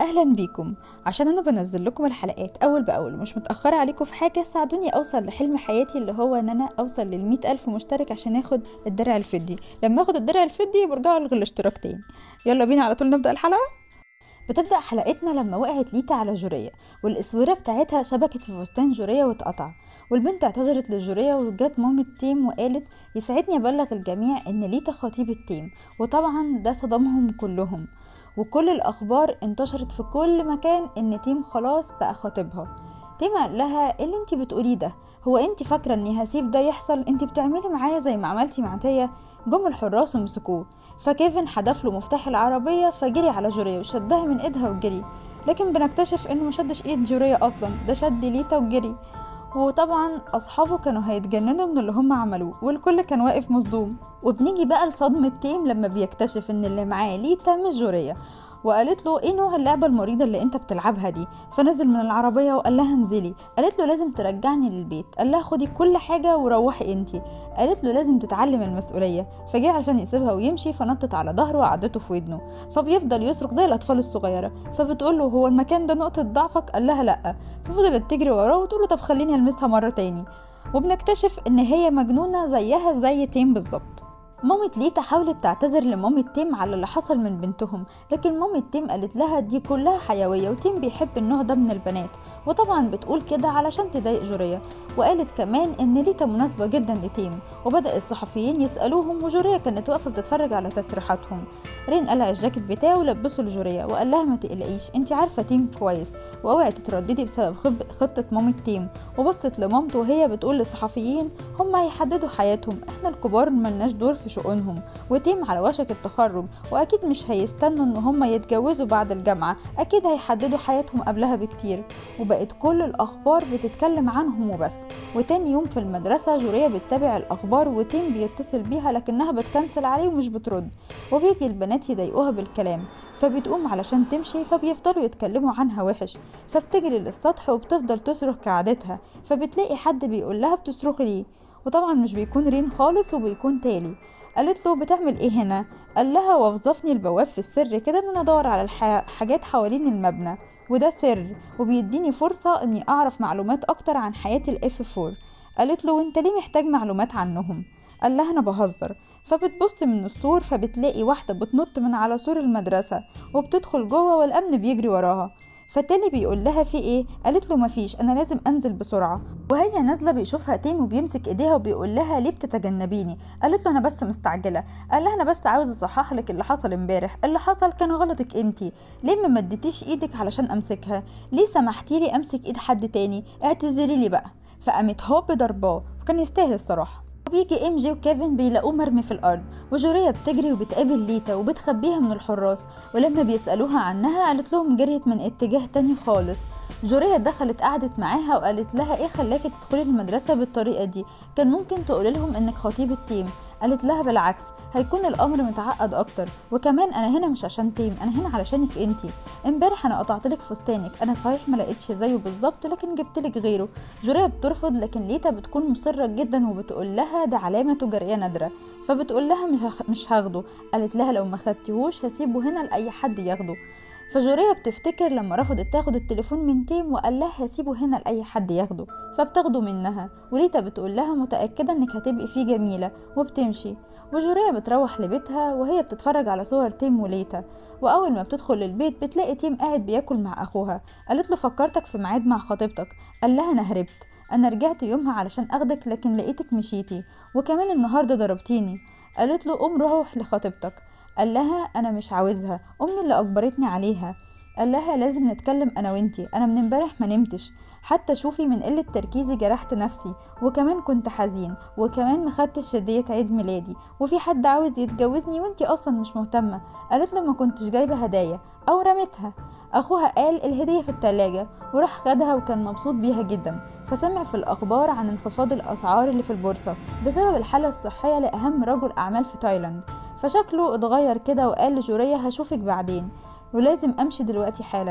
اهلا بيكم عشان انا بنزل لكم الحلقات اول باول ومش متاخره عليكم في حاجه ساعدوني اوصل لحلم حياتي اللي هو ان انا اوصل لل الف مشترك عشان اخد الدرع الفضي لما اخد الدرع الفضي برجع الغي الاشتراك تاني يلا بينا على طول نبدا الحلقه بتبدا حلقتنا لما وقعت ليتا على جوريا والاسوره بتاعتها شبكت في فستان جوريا واتقطع والبنت اعتذرت لجوريا وجت مامة تيم وقالت يسعدني ابلغ الجميع ان ليتا خطيبة تيم وطبعا ده صدمهم كلهم وكل الاخبار انتشرت في كل مكان ان تيم خلاص بقى خطيبها تيم قال لها ايه اللي انت بتقوليه ده هو انت فاكره اني هسيب ده يحصل انت بتعملي معايا زي ما عملتي مع تيا جم الحراس ومسكوه فكيفن حدف له مفتاح العربيه فجري على جوريا وشدها من ايدها وجري لكن بنكتشف انه مشدش ايد جوريا اصلا ده شد ليتا وجري وطبعا اصحابه كانوا هيتجننوا من اللي هم عملوه والكل كان واقف مصدوم وبنيجي بقى لصدمة تيم لما بيكتشف ان اللي معاه ليتا مش جوريا وقالت له ايه نوع اللعبة المريضة اللي انت بتلعبها دي فنزل من العربية وقال لها انزلي قالت له لازم ترجعني للبيت قال لها خدي كل حاجة وروحي انتي قالت له لازم تتعلم المسؤولية فجه عشان يسيبها ويمشي فنطت على ظهره وقعدته في ودنه فبيفضل يصرخ زي الاطفال الصغيرة فبتقول له هو المكان ده نقطة ضعفك قال لها لا ففضلت تجري وراه وتقول له طب خليني المسها مرة تاني وبنكتشف ان هي مجنونة زيها زي تيم بالظبط مامة ليتا حاولت تعتذر لمامة تيم على اللي حصل من بنتهم لكن مامة تيم قالت لها دي كلها حيوية وتيم بيحب النوع ده من البنات وطبعا بتقول كده علشان تضايق جوريا وقالت كمان ان ليتا مناسبة جدا لتيم وبدأ الصحفيين يسألوهم وجوريا كانت واقفة بتتفرج على تصريحاتهم رين قلع الجاكيت بتاعه ولبسه لجوريا وقال لها ما تقلقيش انت عارفة تيم كويس واوعي تترددي بسبب خطة مامة تيم وبصت لمامته وهي بتقول للصحفيين هم هيحددوا حياتهم احنا الكبار ملناش دور في شؤونهم وتيم على وشك التخرج واكيد مش هيستنوا ان هم يتجوزوا بعد الجامعة اكيد هيحددوا حياتهم قبلها بكتير وبقت كل الاخبار بتتكلم عنهم وبس وتاني يوم في المدرسة جوريا بتتابع الاخبار وتيم بيتصل بيها لكنها بتكنسل عليه ومش بترد وبيجي البنات يضايقوها بالكلام فبتقوم علشان تمشي فبيفضلوا يتكلموا عنها وحش فبتجري للسطح وبتفضل تصرخ كعادتها فبتلاقي حد بيقول لها بتصرخي ليه وطبعا مش بيكون رين خالص وبيكون تالي قالت له بتعمل ايه هنا قال لها وظفني البواب في السر كده ان انا ادور على الحاجات حوالين المبنى وده سر وبيديني فرصة اني اعرف معلومات اكتر عن حياة الاف 4 قالت له وانت ليه محتاج معلومات عنهم قال لها انا بهزر فبتبص من السور فبتلاقي واحدة بتنط من على سور المدرسة وبتدخل جوه والامن بيجري وراها فتالي بيقول لها في ايه قالت له مفيش انا لازم انزل بسرعه وهي نازله بيشوفها تيم وبيمسك ايديها وبيقول لها ليه بتتجنبيني قالت له انا بس مستعجله قال لها انا بس عاوز اصحح لك اللي حصل امبارح اللي حصل كان غلطك انتي ليه ما مديتيش ايدك علشان امسكها ليه سمحتي لي امسك ايد حد تاني اعتذري لي بقى فقامت هوب ضرباه وكان يستاهل الصراحه وبيجي ام جي وكيفن بيلاقوه مرمي في الارض وجوريا بتجري وبتقابل ليتا وبتخبيها من الحراس ولما بيسالوها عنها قالت لهم جريت من اتجاه تاني خالص جوريا دخلت قعدت معاها وقالت لها ايه خلاكي تدخلي المدرسه بالطريقه دي كان ممكن تقولي لهم انك خطيبه تيم قالت لها بالعكس هيكون الامر متعقد اكتر وكمان انا هنا مش عشان تيم انا هنا علشانك انتي امبارح انا قطعتلك فستانك انا صحيح ما لقيتش زيه بالظبط لكن جبتلك غيره جوريا بترفض لكن ليتا بتكون مصره جدا وبتقول لها ده علامه تجاريه نادره فبتقول لها مش هخ... مش هاخده قالت لها لو ما خدتيهوش هسيبه هنا لاي حد ياخده فجوريا بتفتكر لما رفضت تاخد التليفون من تيم وقال لها هسيبه هنا لأي حد ياخده فبتاخده منها وليتا بتقول لها متأكدة انك هتبقي فيه جميلة وبتمشي وجوريا بتروح لبيتها وهي بتتفرج على صور تيم وليتا وأول ما بتدخل البيت بتلاقي تيم قاعد بياكل مع أخوها قالت له فكرتك في ميعاد مع خطيبتك قال لها أنا هربت أنا رجعت يومها علشان أخدك لكن لقيتك مشيتي وكمان النهاردة ضربتيني قالت له قوم روح لخطيبتك قال لها انا مش عاوزها امي اللي اجبرتني عليها قال لها لازم نتكلم انا وانتي انا من امبارح ما نمتش حتى شوفي من قلة تركيزي جرحت نفسي وكمان كنت حزين وكمان مخدتش هدية عيد ميلادي وفي حد عاوز يتجوزني وانتي اصلا مش مهتمة قالت له ما كنتش جايبة هدايا او رميتها اخوها قال الهدية في التلاجة وراح خدها وكان مبسوط بيها جدا فسمع في الاخبار عن انخفاض الاسعار اللي في البورصة بسبب الحالة الصحية لاهم رجل اعمال في تايلاند فشكله اتغير كده وقال لجوريا هشوفك بعدين ولازم امشي دلوقتي حالا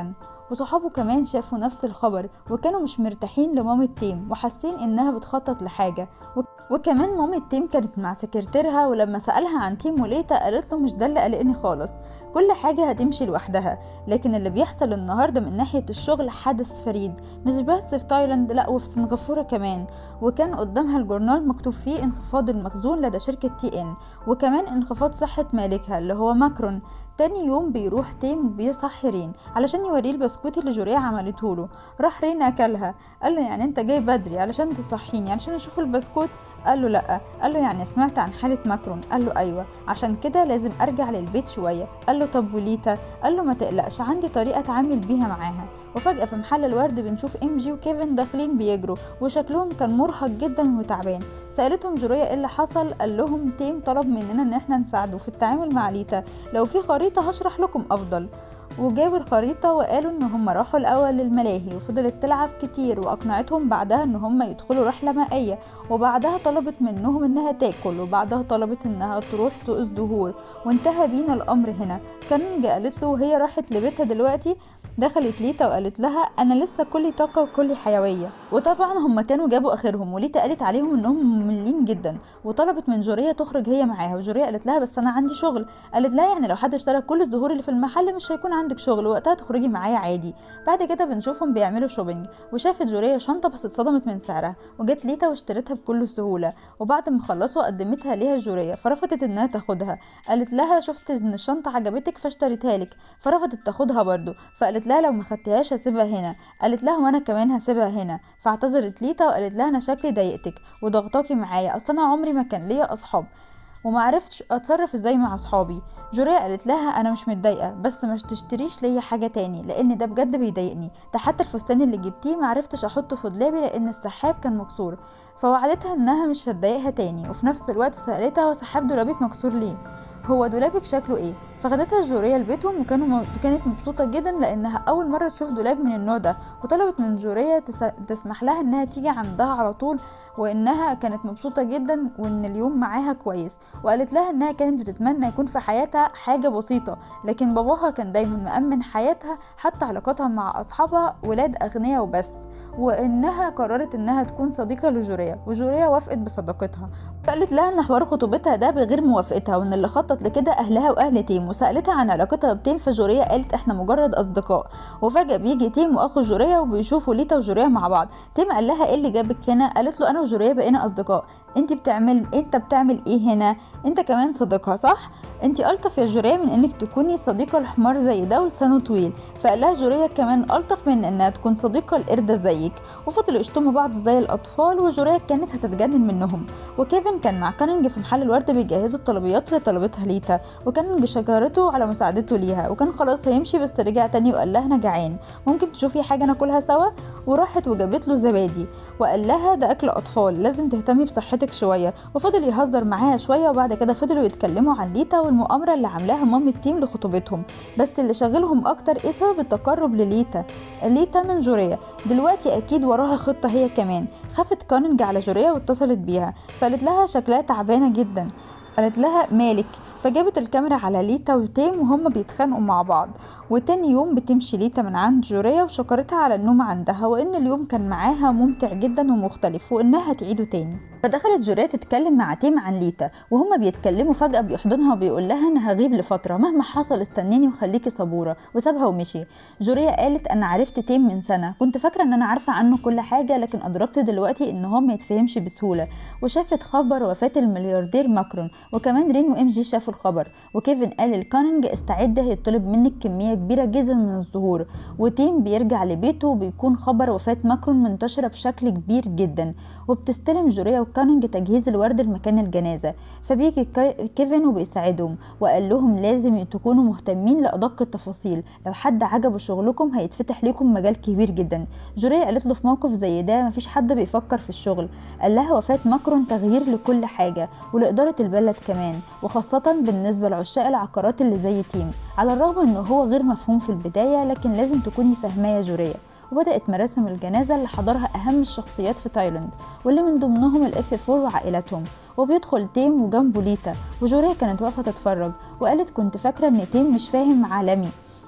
وصحابه كمان شافوا نفس الخبر وكانوا مش مرتاحين لمامة تيم وحاسين انها بتخطط لحاجة وكمان مامة تيم كانت مع سكرتيرها ولما سألها عن تيم وليتا قالت له مش ده اللي قلقني خالص كل حاجة هتمشي لوحدها لكن اللي بيحصل النهاردة من ناحية الشغل حدث فريد مش بس في تايلاند لا وفي سنغافورة كمان وكان قدامها الجورنال مكتوب فيه انخفاض المخزون لدى شركة تي ان وكمان انخفاض صحة مالكها اللي هو ماكرون تاني يوم بيروح تيم بيصحي رين علشان يوريه البسكوت اللي جوريا عملته له راح رين اكلها قال له يعني انت جاي بدري علشان تصحيني علشان اشوف البسكوت قال له لا قال له يعني سمعت عن حالة ماكرون قال له ايوه عشان كده لازم ارجع للبيت شوية قال له طب وليتا قال له ما تقلقش عندي طريقة اتعامل بيها معاها وفجأة في محل الورد بنشوف ام جي وكيفن داخلين بيجروا وشكلهم كان مرهق جدا وتعبان سألتهم جوريا ايه اللي حصل قال لهم تيم طلب مننا ان احنا نساعده في التعامل مع ليتا لو في خريطة هشرح لكم افضل وجابوا الخريطة وقالوا ان هم راحوا الاول للملاهي وفضلت تلعب كتير واقنعتهم بعدها ان هم يدخلوا رحلة مائية وبعدها طلبت منهم انها تاكل وبعدها طلبت انها تروح سوق الزهور وانتهى بينا الامر هنا كان قالت له وهي راحت لبيتها دلوقتي دخلت ليتا وقالت لها انا لسه كلي طاقه وكلي حيويه وطبعا هم كانوا جابوا اخرهم وليتا قالت عليهم انهم مملين جدا وطلبت من جوريا تخرج هي معاها وجوريا قالت لها بس انا عندي شغل قالت لها يعني لو حد اشترى كل الزهور اللي في المحل مش هيكون عندك شغل وقتها تخرجي معايا عادي بعد كده بنشوفهم بيعملوا شوبينج وشافت جوريا شنطه بس اتصدمت من سعرها وجت ليتا واشترتها بكل سهوله وبعد ما خلصوا قدمتها ليها جوريا فرفضت انها تاخدها قالت لها شفت ان الشنطه عجبتك فاشتريتها لك فرفضت تاخدها برضو فقالت لها لو ما خدتهاش هسيبها هنا قالت لها وانا كمان هسيبها هنا فاعتذرت ليتا وقالت لها انا شكلي ضايقتك وضغطاكي معايا اصل انا عمري ما كان ليا اصحاب وما عرفتش اتصرف ازاي مع اصحابي جوريا قالت لها انا مش متضايقه بس مش تشتريش ليا حاجه تاني لان ده بجد بيضايقني ده حتى الفستان اللي جبتيه ما عرفتش احطه في دولابي لان السحاب كان مكسور فوعدتها انها مش هتضايقها تاني وفي نفس الوقت سالتها هو سحاب دولابك مكسور ليه هو دولابك شكله ايه فخدتها جوريا لبيتهم وكانوا م... كانت مبسوطة جدا لأنها أول مرة تشوف دولاب من النوع ده وطلبت من جوريا تس... تسمح لها إنها تيجي عندها على طول وإنها كانت مبسوطة جدا وإن اليوم معاها كويس وقالت لها إنها كانت بتتمنى يكون في حياتها حاجة بسيطة لكن باباها كان دايما مأمن حياتها حتى علاقاتها مع أصحابها ولاد أغنياء وبس وانها قررت انها تكون صديقه لجوريا وجوريا وافقت بصداقتها قالت لها ان حوار خطوبتها ده بغير موافقتها وان اللي خطط لكده اهلها واهل تيم وسالتها عن علاقتها بتيم فجوريا قالت احنا مجرد اصدقاء وفجاه بيجي تيم واخو جوريا وبيشوفوا ليتا وجوريا مع بعض تيم قال لها ايه اللي جابك هنا قالت له انا وجوريا بقينا اصدقاء انت بتعمل انت بتعمل ايه هنا انت كمان صديقها صح انت الطف يا جوريا من انك تكوني صديقه لحمار زي ده ولسانه طويل فقال لها جوريا كمان الطف من انها تكون صديقه لقرده زيك وفضلوا يشتموا بعض زي الاطفال وجوريا كانت هتتجنن منهم وكيفن كان مع كاننج في محل الورد بيجهزوا الطلبيات اللي طلبتها ليتا وكاننج شكرته على مساعدته ليها وكان خلاص هيمشي بس رجع تاني وقال لها انا جعان ممكن تشوفي حاجه ناكلها سوا وراحت وجابت له زبادي وقال لها ده اكل اطفال لازم تهتمي بصحتك شويه وفضل يهزر معاها شويه وبعد كده فضلوا يتكلموا عن ليتا والمؤامره اللي عاملاها مام التيم لخطوبتهم بس اللي شغلهم اكتر ايه سبب التقرب لليتا ليتا من جوريا دلوقتي اكيد وراها خطه هي كمان خافت كاننج على جوريا واتصلت بيها فقالت لها شكلها تعبانه جدا قالت لها مالك فجابت الكاميرا على ليتا وتيم وهما بيتخانقوا مع بعض وتاني يوم بتمشي ليتا من عند جوريا وشكرتها على النوم عندها وان اليوم كان معاها ممتع جدا ومختلف وانها تعيده تاني فدخلت جوريا تتكلم مع تيم عن ليتا وهما بيتكلموا فجأة بيحضنها وبيقول لها انا هغيب لفترة مهما حصل استنيني وخليكي صبورة وسابها ومشي جوريا قالت انا عرفت تيم من سنة كنت فاكرة ان انا عارفة عنه كل حاجة لكن ادركت دلوقتي ان هو ما يتفهمش بسهولة وشافت خبر وفاة الملياردير ماكرون وكمان رين وام جي شافوا الخبر وكيفن قال لكاننج استعد هيطلب منك كمية كبيرة جدا من الزهور وتيم بيرجع لبيته وبيكون خبر وفاة ماكرون منتشرة بشكل كبير جدا وبتستلم جوريا وكاننج تجهيز الورد لمكان الجنازة فبيجي كيفن وبيساعدهم وقال لهم لازم تكونوا مهتمين لأدق التفاصيل لو حد عجبه شغلكم هيتفتح لكم مجال كبير جدا جوريا قالت له في موقف زي ده مفيش حد بيفكر في الشغل قال لها وفاة ماكرون تغيير لكل حاجة ولإدارة البلد كمان وخاصة بالنسبة لعشاق العقارات اللي زي تيم على الرغم انه هو غير مفهوم في البداية لكن لازم تكوني فاهماه يا جوريا وبدأت مراسم الجنازة اللي حضرها أهم الشخصيات في تايلاند واللي من ضمنهم الاف 4 وعائلتهم وبيدخل تيم وجنبه ليتا وجوريا كانت واقفة تتفرج وقالت كنت فاكرة ان تيم مش فاهم عالمي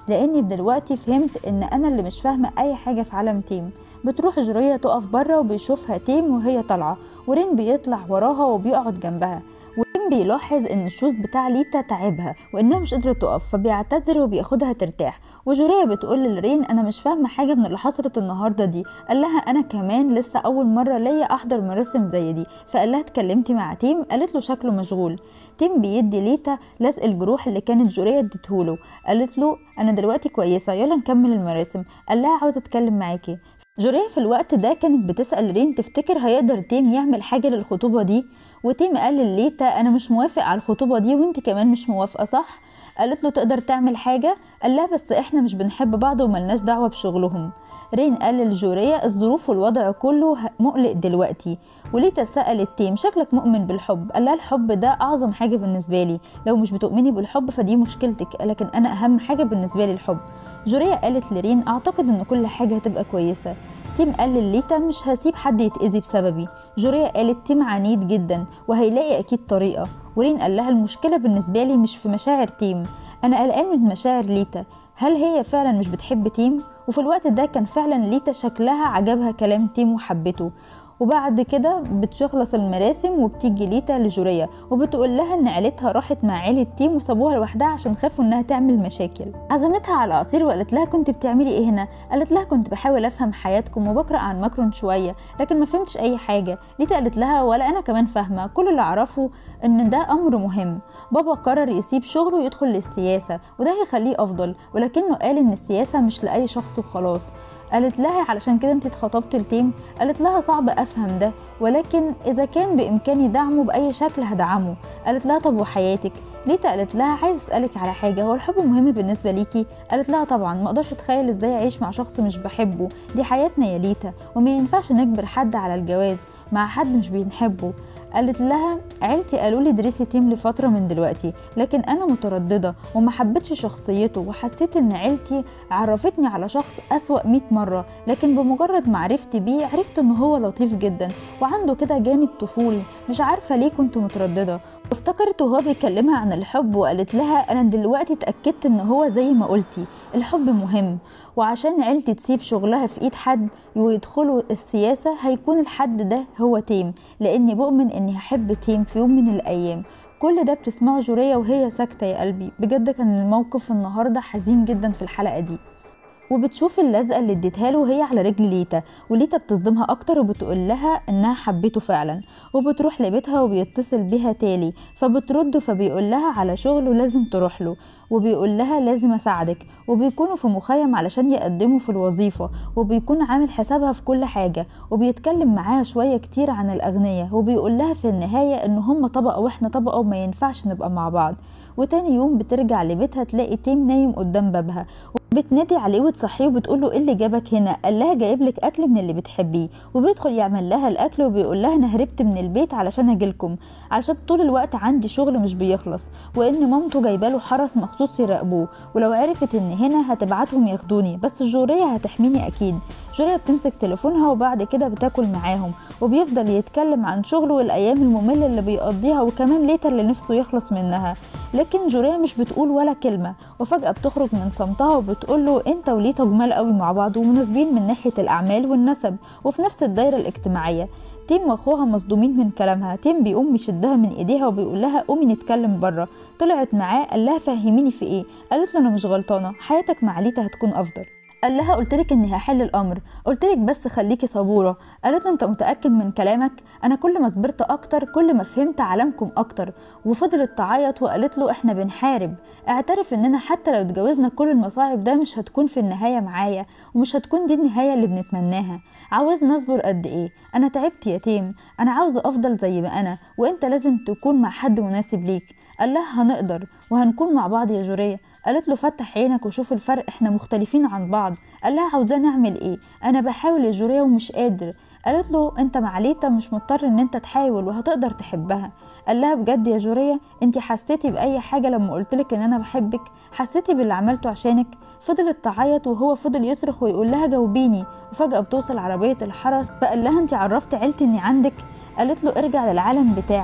لاني دلوقتي فهمت ان انا اللي مش فاهمه اي حاجه في عالم تيم بتروح جوريا تقف بره وبيشوفها تيم وهي طالعه ورين بيطلع وراها وبيقعد جنبها ورين بيلاحظ ان الشوز بتاع ليتا تعبها وانها مش قادره تقف فبيعتذر وبياخدها ترتاح وجوريا بتقول لرين انا مش فاهمه حاجه من اللي حصلت النهارده دي قال لها انا كمان لسه اول مره ليا احضر مراسم زي دي فقال لها اتكلمتي مع تيم قالت له شكله مشغول تيم بيدي ليتا لزق الجروح اللي كانت جوريا اديتهوله قالت له انا دلوقتي كويسه يلا نكمل المراسم قال لها عاوزه اتكلم معاكي جوريا في الوقت ده كانت بتسأل رين تفتكر هيقدر تيم يعمل حاجة للخطوبة دي وتيم قال لليتا أنا مش موافق على الخطوبة دي وانت كمان مش موافقة صح قالت له تقدر تعمل حاجة قال لها بس احنا مش بنحب بعض وملناش دعوة بشغلهم رين قال لجوريا الظروف والوضع كله مقلق دلوقتي وليتا سألت تيم شكلك مؤمن بالحب قال لها الحب ده أعظم حاجة بالنسبة لي لو مش بتؤمني بالحب فدي مشكلتك لكن أنا أهم حاجة بالنسبة لي الحب جوريا قالت لرين أعتقد إن كل حاجة هتبقى كويسة تيم قال لليتا مش هسيب حد يتأذي بسببي جوريا قالت تيم عنيد جدا وهيلاقي أكيد طريقة ورين قال لها المشكلة بالنسبة لي مش في مشاعر تيم أنا قلقان من مشاعر ليتا هل هي فعلا مش بتحب تيم وفي الوقت ده كان فعلا ليتا شكلها عجبها كلام تيم وحبته وبعد كده بتخلص المراسم وبتيجي ليتا لجوريا وبتقول لها ان عيلتها راحت مع عيلة تيم وسابوها لوحدها عشان خافوا انها تعمل مشاكل عزمتها على عصير وقالت لها كنت بتعملي ايه هنا قالت لها كنت بحاول افهم حياتكم وبقرا عن ماكرون شويه لكن ما فهمتش اي حاجه ليتا قالت لها ولا انا كمان فاهمه كل اللي اعرفه ان ده امر مهم بابا قرر يسيب شغله ويدخل للسياسه وده هيخليه افضل ولكنه قال ان السياسه مش لاي شخص وخلاص قالت لها علشان كده انت اتخطبت لتيم قالت لها صعب افهم ده ولكن اذا كان بامكاني دعمه باي شكل هدعمه قالت لها طب وحياتك ليتا قالت لها عايز اسالك على حاجه هو الحب مهم بالنسبه ليكي قالت لها طبعا ما اقدرش اتخيل ازاي اعيش مع شخص مش بحبه دي حياتنا يا ليتا وما ينفعش نجبر حد على الجواز مع حد مش بنحبه قالت لها عيلتي قالوا لي ادرسي تيم لفترة من دلوقتي لكن أنا مترددة وما حبيتش شخصيته وحسيت إن عيلتي عرفتني على شخص أسوأ 100 مرة لكن بمجرد معرفتي بيه عرفت إن هو لطيف جدا وعنده كده جانب طفولي مش عارفة ليه كنت مترددة وافتكرت وهو بيكلمها عن الحب وقالت لها أنا دلوقتي اتأكدت إن هو زي ما قلتي الحب مهم وعشان عيلتي تسيب شغلها في ايد حد ويدخلوا السياسة هيكون الحد ده هو تيم لاني بؤمن اني هحب تيم في يوم من الايام كل ده بتسمعه جوريا وهي ساكتة يا قلبي بجد كان الموقف النهاردة حزين جدا في الحلقة دي وبتشوف اللزقه اللي اديتها له وهي على رجل ليتا وليتا بتصدمها اكتر وبتقول لها انها حبته فعلا وبتروح لبيتها وبيتصل بيها تالي فبترد فبيقول لها على شغل ولازم تروح له وبيقول لها لازم اساعدك وبيكونوا في مخيم علشان يقدموا في الوظيفه وبيكون عامل حسابها في كل حاجه وبيتكلم معاها شويه كتير عن الاغنياء وبيقول لها في النهايه ان هم طبقه واحنا طبقه وما ينفعش نبقى مع بعض وتاني يوم بترجع لبيتها تلاقي تيم نايم قدام بابها بتنادي عليه وتصحيه وبتقول له ايه اللي جابك هنا قال لها جايب لك اكل من اللي بتحبيه وبيدخل يعمل لها الاكل وبيقول لها انا هربت من البيت علشان اجيلكم علشان طول الوقت عندي شغل مش بيخلص وان مامته جايبه له حرس مخصوص يراقبوه ولو عرفت ان هنا هتبعتهم ياخدوني بس الجوريه هتحميني اكيد جوريا بتمسك تليفونها وبعد كده بتاكل معاهم وبيفضل يتكلم عن شغله والايام الممله اللي بيقضيها وكمان ليتا اللي نفسه يخلص منها لكن جوريا مش بتقول ولا كلمه وفجاه بتخرج من صمتها وبتقول له انت وليتا جمال قوي مع بعض ومناسبين من ناحيه الاعمال والنسب وفي نفس الدايره الاجتماعيه تيم واخوها مصدومين من كلامها تيم بيقوم يشدها من ايديها وبيقول لها قومي نتكلم بره طلعت معاه قال لها فهميني في ايه قالت له انا مش غلطانه حياتك مع ليتا هتكون افضل قال لها قلت لك اني هحل الامر قلت لك بس خليكي صبوره قالت له انت متاكد من كلامك انا كل ما صبرت اكتر كل ما فهمت عالمكم اكتر وفضلت تعيط وقالت له احنا بنحارب اعترف اننا حتى لو اتجوزنا كل المصاعب ده مش هتكون في النهايه معايا ومش هتكون دي النهايه اللي بنتمناها عاوزنا نصبر قد ايه انا تعبت يا تيم انا عاوزه افضل زي ما انا وانت لازم تكون مع حد مناسب ليك قال لها هنقدر وهنكون مع بعض يا جوريه قالت له فتح عينك وشوف الفرق احنا مختلفين عن بعض قال لها عاوزاه نعمل ايه انا بحاول يا جوريه ومش قادر قالت له انت مع ليتا مش مضطر ان انت تحاول وهتقدر تحبها قال لها بجد يا جوريه انت حسيتي باي حاجه لما قلتلك ان انا بحبك حسيتي باللي عملته عشانك فضلت تعيط وهو فضل يصرخ ويقول لها جاوبيني وفجاه بتوصل عربيه الحرس فقال لها انت عرفت عيلتي اني عندك قالت له ارجع للعالم بتاعك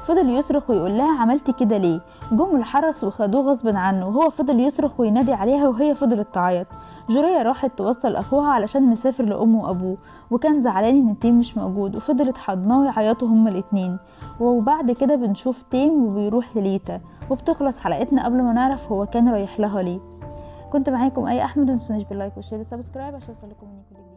فضل يصرخ ويقول لها عملتي كده ليه جم الحرس وخدوه غصب عنه وهو فضل يصرخ وينادي عليها وهي فضلت تعيط جوريا راحت توصل اخوها علشان مسافر لامه وابوه وكان زعلان ان تيم مش موجود وفضلت حضناه ويعيطوا هما الاتنين وبعد كده بنشوف تيم وبيروح لليتا وبتخلص حلقتنا قبل ما نعرف هو كان رايح لها ليه كنت معاكم اي احمد متنسونيش باللايك والشير والسبسكرايب عشان يوصلكم مني كل جديد